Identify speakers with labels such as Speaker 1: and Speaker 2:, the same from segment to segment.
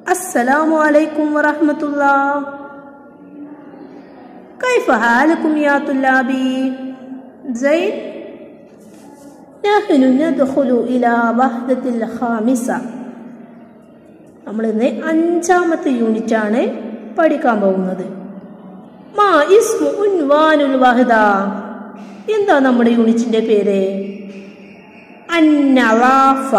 Speaker 1: السلام عليكم ورحمة الله كيف حالكم يا طلابي زين نحن ندخل إلى وحدة الخامسة നമ്മൾ ഇന്ന് അഞ്ചാമത്തെ യൂണിറ്റ് ആണ് പഠിക്കാൻ പോകുന്നത് മാ ഇസ്മു ഉൻവാനുൽ വഹദ എന്താ നമ്മുടെ യൂണിറ്റിന്റെ പേര് അന്നലാഫ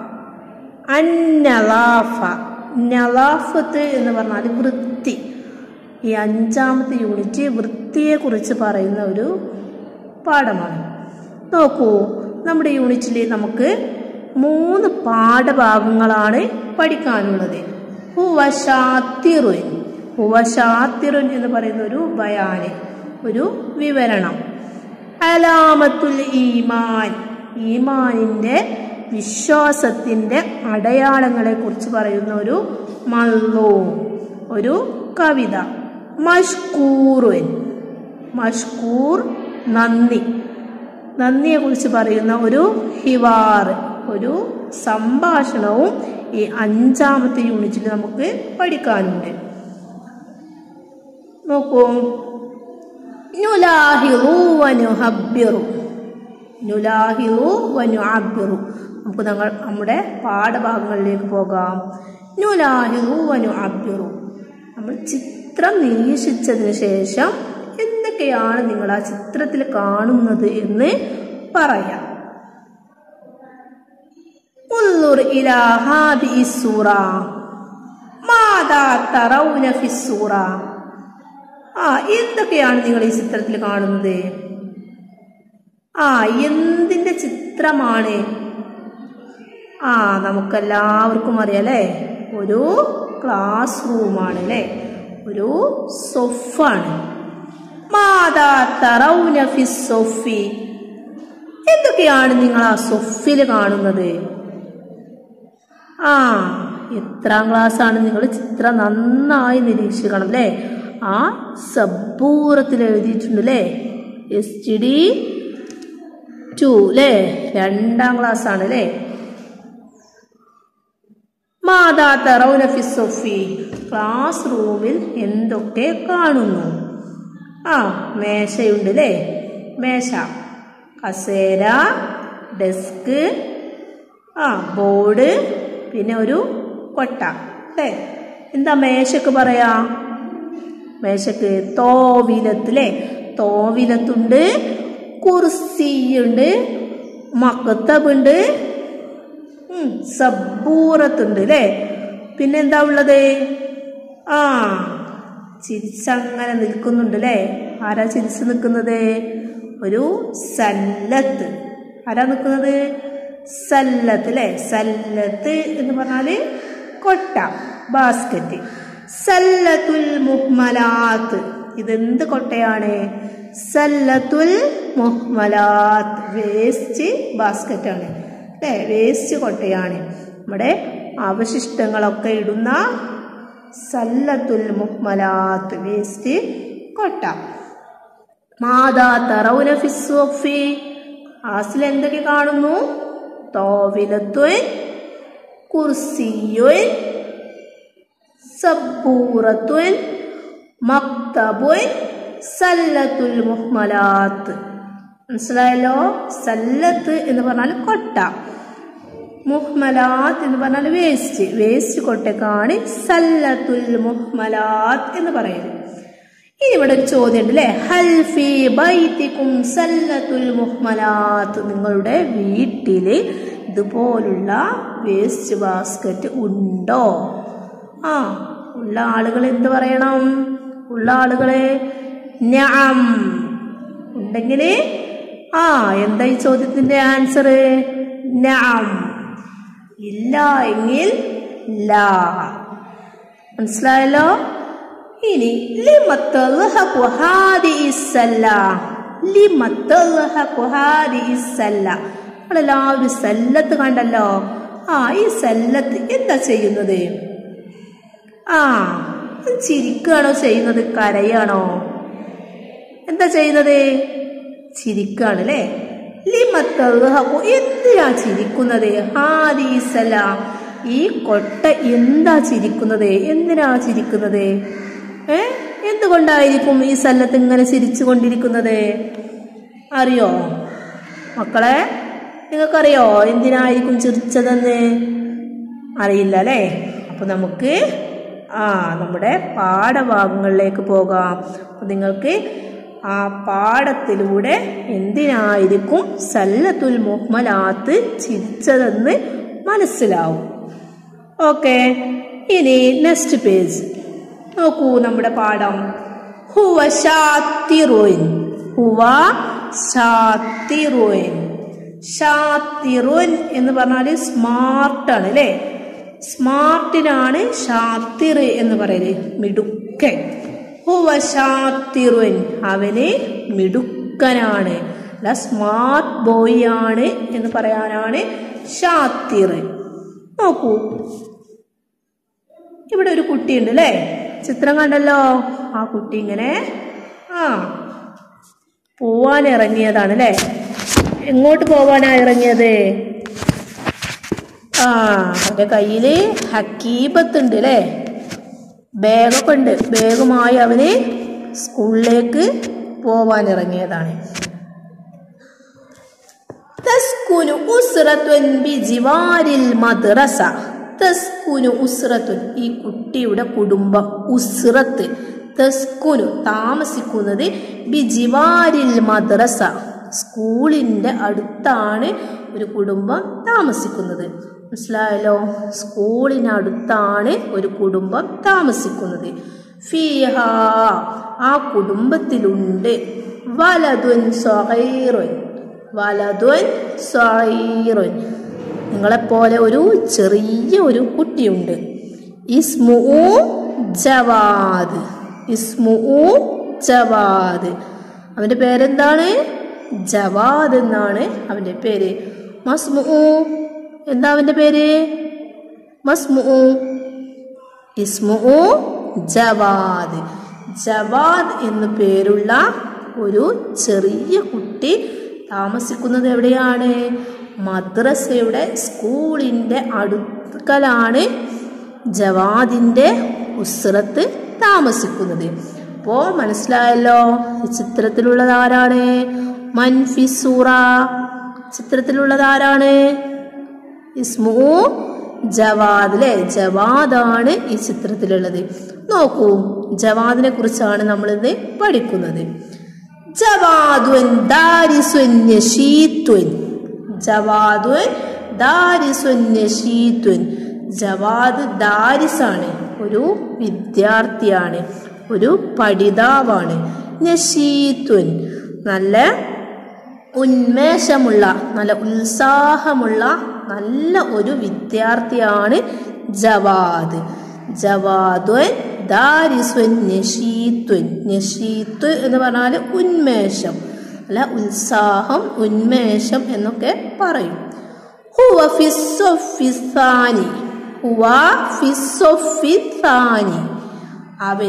Speaker 1: അന്നലാഫ നലാഫത്ത് എന്ന് പറഞ്ഞാൽ വൃത്തി ഈ അഞ്ചാമത്തെ യൂണിറ്റ് വൃത്തിയെ കുറിച്ച് പറയുന്ന ഒരു പാഠമാണ് നോക്കൂ നമ്മുടെ യൂണിറ്റിൽ നമുക്ക് മൂന്ന് പാഠഭാഗങ്ങളാണ് പഠിക്കാനുള്ളത് ഹുവശാത്തിറുൻ ഹുവശാത്തിറുൻ എന്ന് പറയുന്ന ഒരു ബയാന് ഒരു വിവരണം അലാമത്തുൽ ഈമാൻ ഈമാനിന്റെ വിശ്വാസത്തിന്റെ അടയാളങ്ങളെ കുറിച്ച് പറയുന്ന ഒരു മള്ളൂ ഒരു കവിത മഷ്കൂറുൻ മഷ്കൂർ നന്ദി നന്ദിയെ കുറിച്ച് പറയുന്ന ഒരു ഹിവാർ ഒരു സംഭാഷണവും ഈ അഞ്ചാമത്തെ യൂണിറ്റിൽ നമുക്ക് പഠിക്കാനുണ്ട് നോക്കൂ നുലാഹിറു വനുഹബ്ബിറു നുലാഹിറു വനുഅബ്ബിറു നമുക്ക് ഞങ്ങൾ നമ്മുടെ പാഠഭാഗങ്ങളിലേക്ക് പോകാം നുലാഹിറു വനുഅബ്ബിറു നമ്മൾ ചിത്രം നിരീക്ഷിച്ചതിന് ശേഷം എന്തൊക്കെയാണ് നിങ്ങൾ ആ ചിത്രത്തിൽ കാണുന്നത് എന്ന് പറയാം انظر إلى هذه السورة ماذا ترون في السورة ആ എന്തൊക്കെയാണ് നിങ്ങൾ ഈ ചിത്രത്തിൽ കാണുന്നത് ആ എന്തിന്റെ ചിത്രമാണ് ആ നമുക്കെല്ലാവർക്കും അറിയാം അല്ലേ ഒരു ക്ലാസ് റൂമാണ് അല്ലേ ഒരു സൊഫാണ് മാതാ തറൗന ഫി സൊഫി എന്തൊക്കെയാണ് നിങ്ങൾ ആ സൊഫിൽ കാണുന്നത് ആ എത്രാം ക്ലാസ് ആണ് നിങ്ങൾ ചിത്രം നന്നായി നിരീക്ഷിക്കണം അല്ലേ ആ സബൂറത്തിൽ എഴുതിയിട്ടുണ്ട് അല്ലേ എസ് ടി ഡി ടു അല്ലേ രണ്ടാം ക്ലാസ് ആണ് അല്ലേ മാതാ തെറൗനഫി സൊഫി ക്ലാസ് റൂമിൽ എന്തൊക്കെ കാണുന്നു ആ മേശയുണ്ട് അല്ലേ മേശ കസേര ഡെസ്ക് ആ ബോർഡ് പിന്നെ ഒരു കൊട്ട അല്ലേ എന്താ മേശക്ക് പറയാ മേശക്ക് തോവിലത്തിലെ തോവിലത്തുണ്ട് കുർസിയുണ്ട് മക്കത്തബുണ്ട് സബൂറത്തുണ്ട് അല്ലേ പിന്നെന്താ ഉള്ളത് ആ ചിരിച്ചങ്ങനെ നിൽക്കുന്നുണ്ട് അല്ലേ ആരാ ചിരിച്ച് നിൽക്കുന്നത് ഒരു സല്ലത്ത് ആരാ നിൽക്കുന്നത് സല്ലത്ത് അല്ലേ സല്ലത്ത് എന്ന് പറഞ്ഞാല് കൊട്ട ബാസ്ക്കറ്റ് സല്ലത്തുൽ മുഹ്മലാത്ത് ഇതെന്ത് കൊട്ടയാണ് സല്ലത്തുൽ മുഹ്മലാത്ത് വേസ്റ്റ് ബാസ്ക്കറ്റ് ആണ് അല്ലേ വേസ്റ്റ് കൊട്ടയാണ് നമ്മുടെ അവശിഷ്ടങ്ങളൊക്കെ ഇടുന്ന സല്ലത്തുൽ മുഹ്മലാത്ത് വേസ്റ്റ് കൊട്ട മാതാ തറൗന ഫിസ്വഫി ആസിൽ എന്തൊക്കെ കാണുന്നു തോവിലത്തുൻ കുർസിയുൻ സബൂറത്തുൻ മക്തബുൻ സല്ലത്തുൽ മുഹ്മലാത്ത് മനസ്സിലായല്ലോ സല്ലത്ത് എന്ന് പറഞ്ഞാൽ കൊട്ട മുഹ്മലാത്ത് എന്ന് പറഞ്ഞാൽ വേസ്റ്റ് വേസ്റ്റ് കൊട്ടക്കാണ് സല്ലത്തുൽ മുഹ്മലാത്ത് എന്ന് പറയുന്നത് ഇനി ഇവിടെ ഒരു ചോദ്യം ഉണ്ട് അല്ലേ ഹൽഫി ബൈത്തിക്കും സല്ലത്തുൽ മുഹ്മലാത്ത് നിങ്ങളുടെ വീട്ടില് ഇതുപോലുള്ള വേസ്റ്റ് ബാസ്ക്കറ്റ് ഉണ്ടോ ആ ഉള്ള ആളുകൾ എന്ത് പറയണം ഉള്ള ആളുകളെ ഞാം ഉണ്ടെങ്കിൽ ആ എന്താ ഈ ചോദ്യത്തിന്റെ ആൻസർ നാം ഇല്ല എങ്കിൽ ലാ മനസ്സിലായല്ലോ ഇനി നമ്മളെല്ലാവരും സല്ലത്ത് കണ്ടല്ലോ ആ ഈ സല്ലത്ത് എന്താ ചെയ്യുന്നത് ആ ചിരിക്കുകയാണോ ചെയ്യുന്നത് കരയാണോ എന്താ ചെയ്യുന്നത് ചിരിക്കാണ് അല്ലേ ലിമത്തൽഹഖു എന്തിനാ ചിരിക്കുന്നത് ഹാദീസല ഈ കൊട്ട എന്താ ചിരിക്കുന്നത് എന്തിനാ ചിരിക്കുന്നത് ഏ എന്തുകൊണ്ടായിരിക്കും ഈ സ്ഥലത്ത് ഇങ്ങനെ ചിരിച്ചു കൊണ്ടിരിക്കുന്നത് അറിയോ മക്കളെ നിങ്ങൾക്കറിയോ എന്തിനായിരിക്കും ചിരിച്ചതെന്ന് അറിയില്ല അല്ലേ അപ്പൊ നമുക്ക് ആ നമ്മുടെ പാഠഭാഗങ്ങളിലേക്ക് പോകാം അപ്പൊ നിങ്ങൾക്ക് ആ പാഠത്തിലൂടെ എന്തിനായിരിക്കും സല്ലത്തുൽ മുഹ്മലാത്ത് ചിരിച്ചതെന്ന് മനസ്സിലാവും ഓക്കെ ഇനി നെക്സ്റ്റ് പേജ് നോക്കൂ നമ്മുടെ പാഠം ഹുവ ഷാത്തിറുൻ ഹുവ ഷാത്തിറുൻ ഷാത്തിറുൻ എന്ന് പറഞ്ഞാൽ സ്മാർട്ടാണ് അല്ലേ സ്മാർട്ടിനാണ് ഷാത്തിർ എന്ന് പറയല് മിടുക്കൻ ഹുവ ഷാത്തിറുൻ അവന് മിടുക്കനാണ് അല്ല സ്മാർട്ട് ബോയ് ആണ് എന്ന് പറയാനാണ് ഷാത്തിർ നോക്കൂ ഇവിടെ ഒരു കുട്ടിയുണ്ട് അല്ലേ ചിത്രം കണ്ടല്ലോ ആ കുട്ടി ഇങ്ങനെ ആ പോവാൻ ഇറങ്ങിയതാണ് അല്ലേ എങ്ങോട്ട് പോവാനാ ഇറങ്ങിയത് ആ അവന്റെ കയ്യില് ഹക്കീബത്ത് ഉണ്ട് അല്ലേ ബാഗൊക്കെ ഉണ്ട് ബാഗുമായി അവന് സ്കൂളിലേക്ക് പോവാൻ ഇറങ്ങിയതാണ് തസ്കുനു ഉസ്റത്തുൻ ബിജിവാരിൽ മദ്റസ തസ്കുനു ഉസ്റത്തുൻ ഈ കുട്ടിയുടെ കുടുംബം ഉസ്റത്ത് തസ്കുനു താമസിക്കുന്നത് ബിജിവാരിൽ മദ്റസ സ്കൂളിൻ്റെ അടുത്താണ് ഒരു കുടുംബം താമസിക്കുന്നത് മനസ്സിലായല്ലോ സ്കൂളിനടുത്താണ് ഒരു കുടുംബം താമസിക്കുന്നത് ഫീഹ ആ കുടുംബത്തിലുണ്ട് വലതുൻ സൊഹൈറുൻ വലതുൻ സൊഹൈറുൻ നിങ്ങളെപ്പോലെ ഒരു ചെറിയ ഒരു കുട്ടിയുണ്ട് ഇസ്മു ജവാദ് ഇസ്മു ജവാദ് അവന്റെ പേരെന്താണ് ജവാദ് എന്നാണ് അവന്റെ പേര് മസ്മു എന്താ അവന്റെ പേര് മസ്മു ഇസ്മു ജവാദ് ജവാദ് എന്നു പേരുള്ള ഒരു ചെറിയ കുട്ടി താമസിക്കുന്നത് എവിടെയാണ് മദ്രസയുടെ സ്കൂളിൻ്റെ അടുക്കലാണ് ജവാദിൻ്റെ ഉസ്രത്ത് താമസിക്കുന്നത് അപ്പോൾ മനസ്സിലായല്ലോ ഈ ചിത്രത്തിലുള്ളത് ആരാണ് മൻഫിസൂറ ചിത്രത്തിലുള്ളത് ആരാണ് ഇസ്മു ജവാദ് അല്ലെ ജവാദാണ് ഈ ചിത്രത്തിലുള്ളത് നോക്കൂ ജവാദിനെ കുറിച്ചാണ് നമ്മൾ ഇന്ന് പഠിക്കുന്നത് ജവാദുൻ ദാരിസുൻ നശീത്തുൻ ജവാദുൻ ദാരിസുൻ നശീത്തുൻ ജവാദ് ദാരിസാണ് ഒരു വിദ്യാർത്ഥിയാണ് ഒരു പഠിതാവാണ് നശീത്തുൻ നല്ല ഉന്മേഷമുള്ള നല്ല ഉത്സാഹമുള്ള നല്ല ഒരു വിദ്യാർത്ഥിയാണ് ജവാദ് ജവാദുൻ ദാരിസ്വൻ നഷീത്വൻ നഷീത്ത് എന്ന് പറഞ്ഞാൽ ഉന്മേഷം അല്ല ഉത്സാഹം ഉന്മേഷം എന്നൊക്കെ പറയും ഹുവ ഫിസ്സൊഫിസാനി ഹുവ ഫിസ്സൊഫിസാനി അവൻ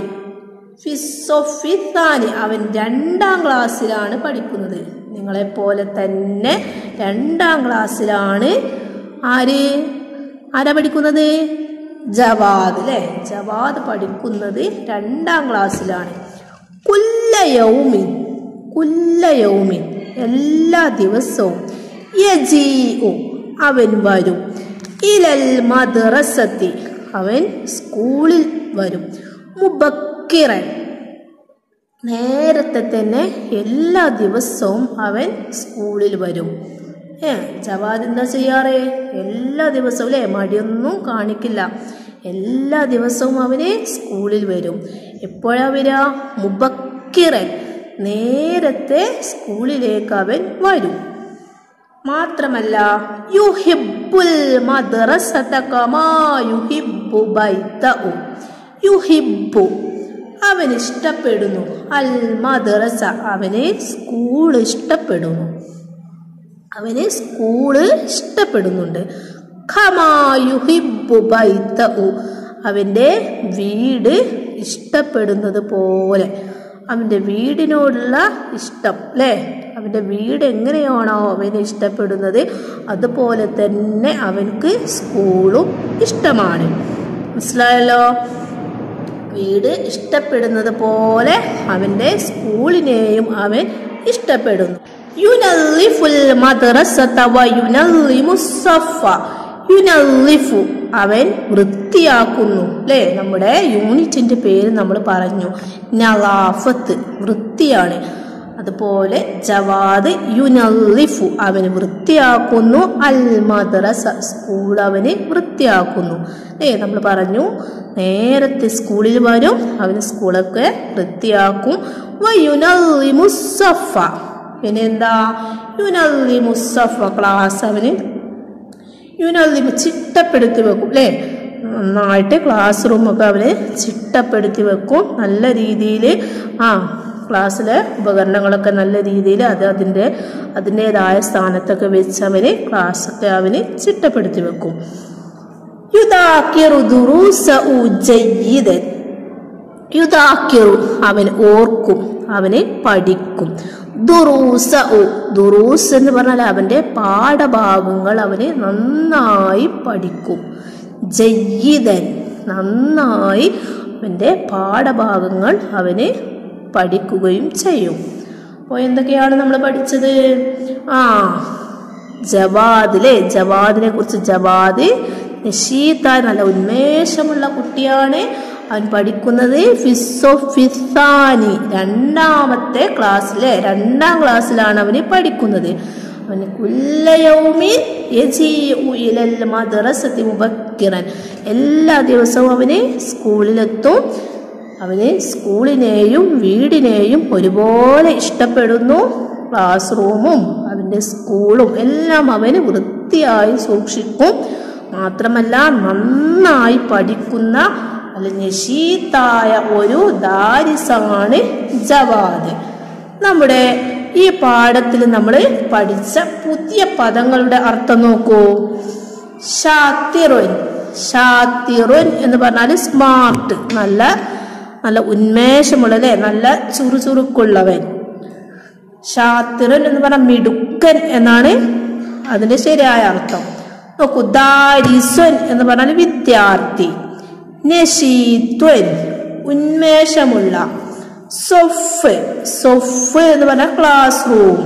Speaker 1: ഫിസ്സൊഫിസാനി അവൻ രണ്ടാം ക്ലാസ്സിലാണ് പഠിക്കുന്നത് നിങ്ങളെപ്പോലെ തന്നെ രണ്ടാം ക്ലാസ്സിലാണ് ആര് ആരാ പഠിക്കുന്നത് ജവാദ് അല്ലേ ജവാദ് പഠിക്കുന്നത് രണ്ടാം ക്ലാസ്സിലാണ് കുല്ലയൗമിൻ കുല്ലയൗമിൻ എല്ലാ ദിവസവും യജീഉ അവൻ വരും ഇലൽ മദ്റസത്തി അവൻ സ്കൂളിൽ വരും മുബക്കിറൻ നേരത്തെ തന്നെ എല്ലാ ദിവസവും അവൻ സ്കൂളിൽ വരും ഏ ജവാദ് എന്താ ചെയ്യാറ് എല്ലാ ദിവസവും അല്ലേ മടിയൊന്നും കാണിക്കില്ല എല്ലാ ദിവസവും അവന് സ്കൂളിൽ വരും എപ്പോഴാ വരിക മുബക്കിറൻ നേരത്തെ സ്കൂളിലേക്ക് അവൻ വരും മാത്രമല്ല യുഹിബുൽ മദ്റസത കമാ യുഹിബു ബൈതഉ യുഹിബു അവൻ ഇഷ്ടപ്പെടുന്നു അൽ മദ്റസ അവന് സ്കൂൾ ഇഷ്ടപ്പെടുന്നു അവന് സ്കൂള് ഇഷ്ടപ്പെടുന്നുണ്ട് ഖമാ യുഹിബു ബൈതഉ അവൻ്റെ വീട് ഇഷ്ടപ്പെടുന്നത് പോലെ അവൻ്റെ വീടിനോടുള്ള ഇഷ്ടം അല്ലേ അവൻ്റെ വീട് എങ്ങനെയാണോ അവന് ഇഷ്ടപ്പെടുന്നത് അതുപോലെ തന്നെ അവൻക്ക് സ്കൂളും ഇഷ്ടമാണ് മനസ്സിലായല്ലോ വീട് ഇഷ്ടപ്പെടുന്നത് പോലെ അവൻ്റെ സ്കൂളിനെയും അവൻ ഇഷ്ടപ്പെടുന്നു യുനല്ലിഫുൽ മദ്റസത വയുനല്ലിമു സഫ യുനല്ലിഫു അവൻ വൃത്തിയാക്കുന്നു അല്ലേ നമ്മുടെ യൂണിറ്റിന്റെ പേര് നമ്മൾ പറഞ്ഞു നലാഫത്ത് വൃത്തിയാണ് അതുപോലെ ജവാദ് യുനല്ലിഫു അവന് വൃത്തിയാക്കുന്നു അൽ മദ്റസ സ്കൂൾ അവന് വൃത്തിയാക്കുന്നു ഏ നമ്മൾ പറഞ്ഞു നേരത്തെ സ്കൂളിൽ വരും അവന് സ്കൂളൊക്കെ വൃത്തിയാക്കും വയുനല്ലിമു സഫ പിന്നെ എന്താ യുനല്ലിമു സഫ ക്ലാസ് അവന് യുനല്ലിമു ചിട്ടപ്പെടുത്തി വെക്കും അല്ലേ നന്നായിട്ട് ക്ലാസ് റൂമൊക്കെ അവന് ചിട്ടപ്പെടുത്തി വെക്കും നല്ല രീതിയിൽ ആ ക്ലാസ്സിലെ ഉപകരണങ്ങളൊക്കെ നല്ല രീതിയിൽ അത് അതിൻ്റെ അതിൻ്റെതായ സ്ഥാനത്തൊക്കെ വെച്ച് അവന് ക്ലാസ്സൊക്കെ അവന് ചിട്ടപ്പെടുത്തി വെക്കും യുദാക്കിറു ദുറൂസഉ ജയ്യിദൻ യുദാക്കിറു അവൻ ഓർക്കും അവന് പഠിക്കും ദുറൂസ ദുറൂസ് എന്ന് പറഞ്ഞാൽ അവൻ്റെ പാഠഭാഗങ്ങൾ അവന് നന്നായി പഠിക്കും ജയ്യിദൻ നന്നായി അവൻ്റെ പാഠഭാഗങ്ങൾ അവന് പഠിക്കുകയും ചെയ്യും അപ്പോൾ എന്തൊക്കെയാണ് നമ്മൾ പഠിച്ചത് ആ ജവാദ് അല്ലേ ജവാദിനെ കുറിച്ച് ജവാദ് നഷീത്ത നല്ല ഉന്മേഷമുള്ള കുട്ടിയാണ് അവൻ പഠിക്കുന്നത് ഫിസോ ഫിസാനി രണ്ടാമത്തെ ക്ലാസ്സിലെ രണ്ടാം ക്ലാസ്സിലാണ് അവന് പഠിക്കുന്നത് അവന് കുല്ലയൗമിൻ യജീഉ ഇലൽ മദ്റസതി മുബക്കിറൻ എല്ലാ ദിവസവും അവന് സ്കൂളിലെത്തും അവന് സ്കൂളിനെയും വീടിനെയും ഒരുപോലെ ഇഷ്ടപ്പെടുന്നു ക്ലാസ് റൂമും അവൻ്റെ സ്കൂളും എല്ലാം അവന് വൃത്തിയായി സൂക്ഷിക്കും മാത്രമല്ല നന്നായി പഠിക്കുന്ന അല്ല നശീത്തായ ഒരു ദാരിസാണ് ജവാദ് നമ്മുടെ ഈ പാഠത്തിൽ നമ്മൾ പഠിച്ച പുതിയ പദങ്ങളുടെ അർത്ഥം നോക്കൂ ഷാത്തിറുൻ ഷാത്തിറുൻ എന്ന് പറഞ്ഞാൽ സ്മാർട്ട് നല്ല നല്ല ഉന്മേഷമുള്ള അല്ലേ നല്ല ചുറുചുറുക്കുള്ളവൻ ഷാത്തിറൻ എന്ന് പറഞ്ഞാൽ മിടുക്കൻ എന്നാണ് അതിന്റെ ശരിയായ അർത്ഥം നോക്കൂ ദാരിസ്വൻ എന്ന് പറഞ്ഞാൽ വിദ്യാർത്ഥി നശീത്വൻ ഉന്മേഷമുള്ള സൊഫ് സൊഫ് എന്ന് പറഞ്ഞാൽ ക്ലാസ് റൂം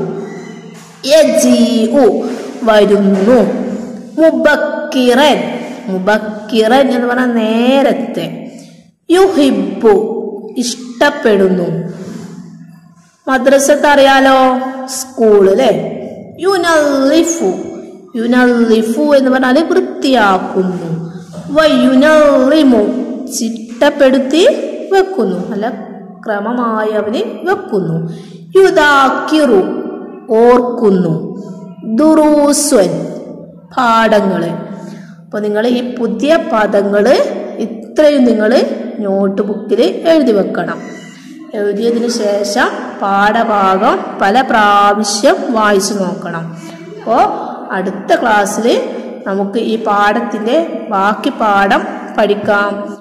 Speaker 1: യജീഉ വരുന്നു മുബക്കിറൻ മുബക്കിറൻ എന്ന് പറഞ്ഞാൽ നേരത്തെ യുഹിബു ഇഷ്ടപ്പെടുന്നു മദ്രസത്ത് അറിയാലോ സ്കൂള് അല്ലേ യുനല്ലിഫു യുനല്ലിഫു എന്ന് പറഞ്ഞാൽ വൃത്തിയാക്കുന്നു വയുനല്ലിമു ചിട്ടപ്പെടുത്തി വെക്കുന്നു അല്ല ക്രമമായി അവന് വെക്കുന്നു യുദാക്കിറു ഓർക്കുന്നു ദുറൂസ്വൻ പാഠങ്ങള് അപ്പോൾ നിങ്ങൾ ഈ പുതിയ പദങ്ങൾ ഇത്രയും നിങ്ങൾ നോട്ട് ബുക്കിൽ എഴുതി വെക്കണം എഴുതിയതിന് ശേഷം പാഠഭാഗം പല പ്രാവശ്യം വായിച്ചു നോക്കണം അപ്പോൾ അടുത്ത ക്ലാസ്സിൽ നമുക്ക് ഈ പാഠത്തിൻ്റെ ബാക്കി പാഠം പഠിക്കാം